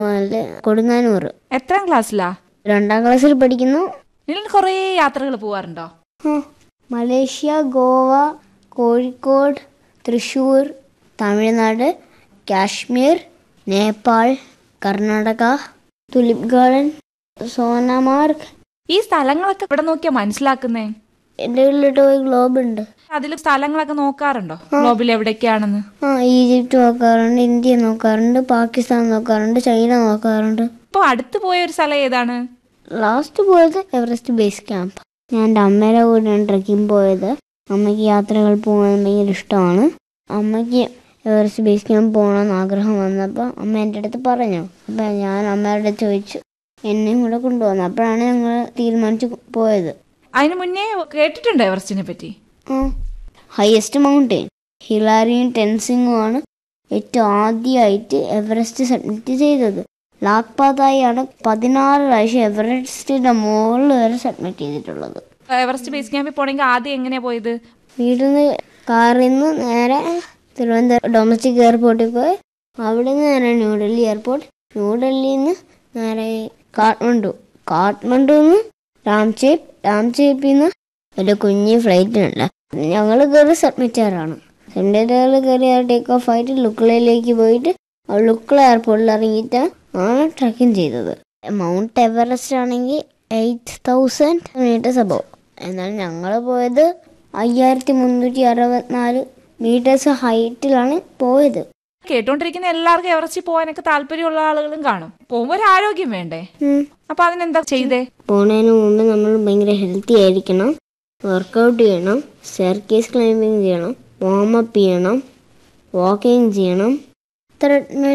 അല്ല കൊടുങ്ങാനൂർ എത്രാം ക്ലാസ്സിലാ രണ്ടാം ക്ലാസ്സിൽ പഠിക്കുന്നു നിങ്ങൾ കുറേ യാത്രകൾ പോവാറുണ്ടോ ആ, Malaysia Goa Kozhikode Thrissur Tamil Nadu Kashmir Nepal Karnataka tulip garden Sonamarg ഈ സ്ഥലങ്ങളൊക്കെ ഇവിടെ നോക്കിയാ മനസ്സിലാക്കുന്നേ എൻ്റെ വീട്ടിലിട്ട് പോയി ഗ്ലോബ് ഉണ്ട് അതിൽ സ്ഥലങ്ങളൊക്കെ നോക്കാറുണ്ടോ ഗ്ലോബിൽ എവിടേക്കാണെന്ന് ആ ഈജിപ്റ്റ് നോക്കാറുണ്ട് ഇന്ത്യ നോക്കാറുണ്ട് പാകിസ്ഥാൻ നോക്കാറുണ്ട് ചൈന നോക്കാറുണ്ട് ഇപ്പൊ അടുത്ത് പോയ ഒരു സ്ഥലം ഏതാണ് ലാസ്റ്റ് പോയത് എവറസ്റ്റ് ബേസ് ക്യാമ്പ് ഞാൻ എൻ്റെ അമ്മയുടെ കൂടെയാണ് ട്രക്കിംഗ് പോയത് അമ്മയ്ക്ക് യാത്രകൾ പോകാൻ ഭയങ്കര ഇഷ്ടമാണ് അമ്മയ്ക്ക് എവറസ്റ്റ് ബേസ് ക്യാമ്പ് പോകണമെന്ന് ആഗ്രഹം വന്നപ്പോൾ അമ്മ എൻ്റെ അടുത്ത് പറഞ്ഞു അപ്പം ഞാൻ അമ്മയുടെ അടുത്ത് ചോദിച്ചു എന്നെയും കൂടെ കൊണ്ടുവന്നു അപ്പോഴാണ് ഞങ്ങൾ തീരുമാനിച്ച് പോയത് അതിന് മുന്നേ കേട്ടിട്ടുണ്ടോ എവറസ്റ്റിനെ പറ്റി ആ ഹയസ്റ്റ് മൗണ്ടെയിൻ ഹിലാരിയും ടെൻസിങ്ങും ആണ് ഏറ്റവും ആദ്യമായിട്ട് എവറസ്റ്റ് സബ്മിറ്റ് ചെയ്തത് ലാക്പാതായാണ് പതിനാറ് പ്രാവശ്യം എവറസ്റ്റിന്റെ മുകളിൽ വരെ സബ്മിറ്റ് ചെയ്തിട്ടുള്ളത് എവറസ്റ്റ് ബേസ് ക്യാമ്പിൽ പോണെങ്കിൽ ആദ്യം എങ്ങനെയാ പോയത് വീട്ടിൽ നിന്ന് കാറിൽ നിന്ന് നേരെ തിരുവനന്തപുരം ഡൊമസ്റ്റിക് എയർപോർട്ടിൽ പോയി അവിടെ നിന്ന് നേരെ ന്യൂഡൽഹി എയർപോർട്ട് ന്യൂഡൽഹിയിൽ നിന്ന് നേരെ കാഠ്മണ്ഡു കാഠ്മണ്ഡു നിന്ന് രാംചേപ്പ് രാംചേപ്പിൽ നിന്ന് ഒരു കുഞ്ഞ് ഫ്ലൈറ്റിനുണ്ട് ഞങ്ങൾ കയറി സബ്മിറ്ററാണ് സെൻറ്ററുകൾ കയറി ടേക്ക് ഓഫ് ആയിട്ട് ലുക്കളയിലേക്ക് പോയിട്ട് ആ ലുക്കള എയർപോർട്ടിൽ ഇറങ്ങിയിട്ട് ആണ് ട്രക്കിംഗ് ചെയ്തത് മൗണ്ട് എവറസ്റ്റ് ആണെങ്കിൽ എയ്റ്റ് തൗസൻഡ് മീറ്റേഴ്സ് അബവ് എന്നാൽ ഞങ്ങൾ പോയത് അയ്യായിരത്തി മുന്നൂറ്റി അറുപത്തിനാല് മീറ്റേഴ്സ് ഹൈറ്റിലാണ് പോയത് കേട്ടോണ്ടിരിക്കുന്ന എല്ലാവർക്കും എവറസ്റ്റിൽ പോകാനൊക്കെ താല്പര്യമുള്ള ആളുകളും കാണും പോകുമ്പോ ഒരു ആരോഗ്യം വേണ്ടേ ഉം. അപ്പൊ അതിനെന്താ ചെയ്തേ പോണതിന് മുമ്പ് നമ്മൾ ഭയങ്കര ഹെൽത്തി ആയിരിക്കണം വർക്കൗട്ട് ചെയ്യണം സ്റ്റെയർ കേസ് ക്ലൈമ്പിങ് ചെയ്യണം വാമപ്പ് ചെയ്യണം വാക്കിംഗ് ചെയ്യണം ത്രെഡ്മിൽ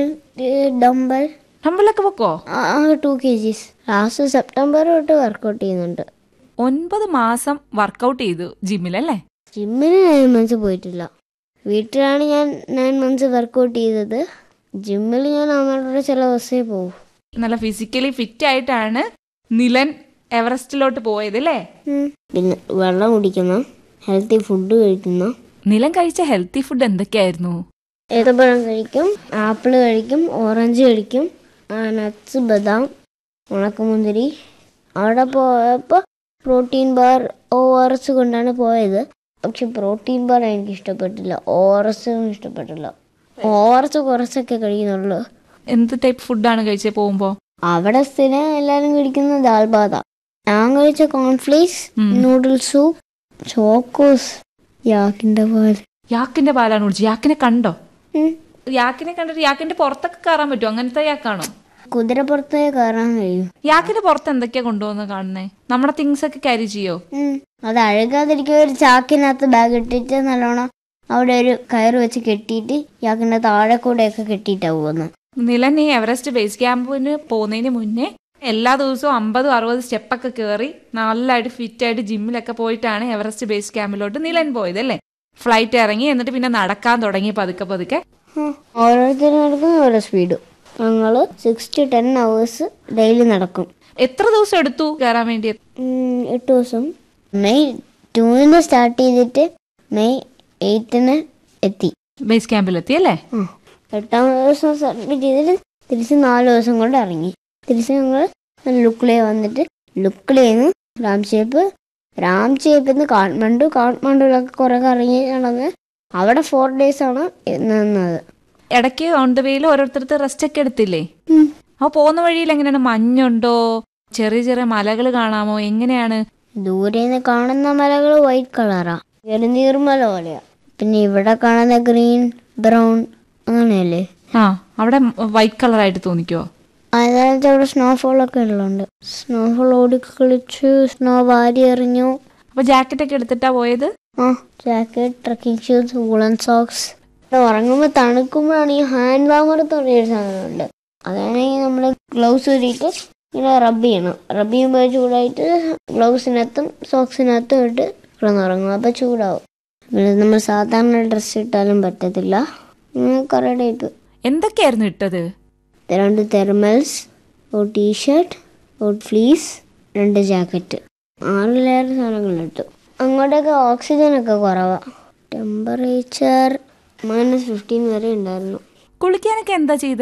ഡംബൽ നമ്മളിലൊക്കെ പൊക്കോ ആകെ two K Gs last September തൊട്ട് വർക്കൗട്ട് ചെയ്യുന്നുണ്ട് ഒൻപത് മാസം വർക്കൗട്ട് ചെയ്തു ജിമ്മിലല്ലേ ജിമ്മിന് നയൻ മന്ത്സ് പോയിട്ടില്ല വീട്ടിലാണ് ഞാൻ നയൻ മന്ത്സ് വർക്കൗട്ട് ചെയ്തത് ജിമ്മിൽ ഞാൻ അമ്മയുടെ ചില ദിവസമേ പോകും നല്ല ഫിസിക്കലി ഫിറ്റ് ആയിട്ടാണ് നിലൻ എവറസ്റ്റിലോട്ട് പോയത് അല്ലേ ഉം. പിന്നെ വെള്ളം കുടിക്കണം ഹെൽത്തി ഫുഡ് കഴിക്കണം നിലൻ കഴിച്ച ഹെൽത്തി ഫുഡ് എന്തൊക്കെയായിരുന്നു ഏത്തപ്പഴം കഴിക്കും ആപ്പിൾ കഴിക്കും ഓറഞ്ച് കഴിക്കും നട്ട്സ് ബദാം ഉണക്കമുന്തിരി അവിടെ പോയപ്പോൾ protein bar O R S കൊണ്ടാണ് പോയത് പക്ഷെ പ്രോട്ടീൻ ബാർ എനിക്ക് ഇഷ്ടപ്പെട്ടില്ല ഒ ആർ എസ് ഇഷ്ടപ്പെട്ടില്ല ഒ ആർ എസ് കുറച്ചൊക്കെ കഴിക്കുന്നുള്ളൂ എന്ത് ടൈപ്പ് ഫുഡാണ് കഴിച്ചത് പോകുമ്പോ അവിടെ സ്ഥിരം എല്ലാവരും കഴിക്കുന്ന ദാൽബാത ഞാൻ കഴിച്ച കോൺഫ്ലേക്സ് ഉം. നൂഡിൽ സൂപ്പ് ചോക്കോസ് യാക്കിൻ്റെ പാൽ യാക്കിന്റെ പാലാണ് കുടിച്ചത് യാക്കിനെ കണ്ടോ ഉം. യാക്കിനെ കണ്ടിട്ട് യാക്കിന്റെ പുറത്തൊക്കെ കയറാൻ പറ്റുമോ അങ്ങനത്തെ യാക്കാണോ കുതിരപ്പുറത്തേ കയറാൻ കഴിയും യാക്കിന്റെ പുറത്ത് എന്തൊക്കെയാ കൊണ്ടുവന്ന് കാണുന്നേ നമ്മുടെ തിങ്സ് ഒക്കെ ക്യാരി ചെയ്യോ ഉം. അത് അഴുകാതിരിക്കാൻ ഒരു ചാക്കിനകത്ത് ബാഗ് ഇട്ടിട്ട് നല്ലോണം അവിടെ ഒരു കയറ് വെച്ച് കെട്ടിയിട്ട് യാക്കിന്റെ താഴെ കൂടെയൊക്കെ കെട്ടിയിട്ടാ പോകുന്നത് നിലൻ ഈ എവറസ്റ്റ് ബേസ് ക്യാമ്പിന് പോകുന്നതിന് മുന്നേ എല്ലാ ദിവസവും അമ്പതും അറുപത് സ്റ്റെപ്പൊക്കെ കയറി നല്ലതായിട്ട് ഫിറ്റ് ആയിട്ട് ജിമ്മിലൊക്കെ പോയിട്ടാണ് എവറസ്റ്റ് ബേസ് ക്യാമ്പിലോട്ട് നിലൻ പോയത് അല്ലേ ഫ്ലൈറ്റ് ഇറങ്ങി എന്നിട്ട് പിന്നെ നടക്കാൻ തുടങ്ങി പതുക്കെ പതുക്കെ ഓരോരുത്തരും നടക്കുന്ന ഓരോ സ്പീഡ് ഞങ്ങള് six to ten hours daily നടക്കും എത്ര ദിവസം എടുത്തു കയറാൻ വേണ്ടി ഉം, എട്ട് ദിവസം മെയ് ടൂവിന് സ്റ്റാർട്ട് ചെയ്തിട്ട് മെയ് എയ്റ്റിന് എത്തി ബേസ് ക്യാമ്പിലെത്തി അല്ലേ ആ എട്ടാം ദിവസം സബ്മിറ്റ് ചെയ്തിട്ട് തിരിച്ച് നാല് ദിവസം കൊണ്ട് ഇറങ്ങി തിരിച്ച് ഞങ്ങൾ ലുക്ലേ വന്നിട്ട് ലുക്ലേന്ന് രാംചേപ്പ് രാംചേപ്പിന്ന് കാഠ്മണ്ഡു കാഠ്മണ്ഡുവിലൊക്കെ കുറെ കറങ്ങി നടന്ന് അവിടെ ഫോർ ഡേയ്സ് ആണ് നിന്നത് ഇടയ്ക്ക് ഓൺ ദ വേയിൽ ഓരോരുത്തർക്ക് റെസ്റ്റ് ഒക്കെ എടുത്തില്ലേ ഉം. അപ്പൊ പോകുന്ന വഴിയിൽ എങ്ങനെയാണ് മഞ്ഞുണ്ടോ ചെറിയ ചെറിയ മലകൾ കാണാമോ എങ്ങനെയാണ് ദൂരെ നിന്ന് കാണുന്ന മലകൾ വൈറ്റ് കളറാ നീർമല പോലെയാ പിന്നെ ഇവിടെ കാണുന്ന ഗ്രീൻ ബ്രൗൺ അങ്ങനെയല്ലേ ആ അവിടെ വൈറ്റ് കളറായിട്ട് തോന്നിക്കോ അതായത് അവിടെ സ്നോഫോൾ ഒക്കെ ഉള്ളതുണ്ട് സ്നോഫോൾ ഓടി കളിച്ചു സ്നോ വാരി എറിഞ്ഞു അപ്പൊ ജാക്കറ്റ് ഒക്കെ എടുത്തിട്ടാ പോയത് ആ jacket trekking shoes woollen socks ഉറങ്ങുമ്പോൾ തണുക്കുമ്പോഴാണ് ഈ ഹാൻഡ് വാമർ തുടങ്ങിയൊരു സാധനമുണ്ട് അതാണെങ്കിൽ നമ്മൾ ഗ്ലൗസ് ഊരിയിട്ട് ഇങ്ങനെ റബ്ബ് ചെയ്യണം റബ്ബ് ചെയ്യുമ്പോൾ ചൂടായിട്ട് ഗ്ലൗസിനകത്തും സോക്സിനകത്തും ഇട്ട് കിടന്നുറങ്ങും അപ്പോൾ ചൂടാവും പിന്നെ നമ്മൾ സാധാരണ ഡ്രസ്സ് ഇട്ടാലും പറ്റത്തില്ല ഇങ്ങനെ കുറേ ടൈപ്പ് എന്തൊക്കെയായിരുന്നു ഇട്ടത് രണ്ട് തെർമൽസ് ഒരു ടീഷർട്ട് ഒരു ഫ്ലീസ് രണ്ട് ജാക്കറ്റ് ആറ് ലെയർ സാധനങ്ങൾ ഇട്ടു അങ്ങോട്ടൊക്കെ ഓക്സിജൻ ഒക്കെ കുറവാണ് ടെമ്പറേച്ചർ മൈനസ് ഫിഫ്റ്റീൻ വരെ ഉണ്ടായിരുന്നു കുളിക്കാനൊക്കെ എന്താ ചെയ്തേ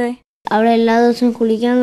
അവിടെ എല്ലാ ദിവസവും കുളിക്കാൻ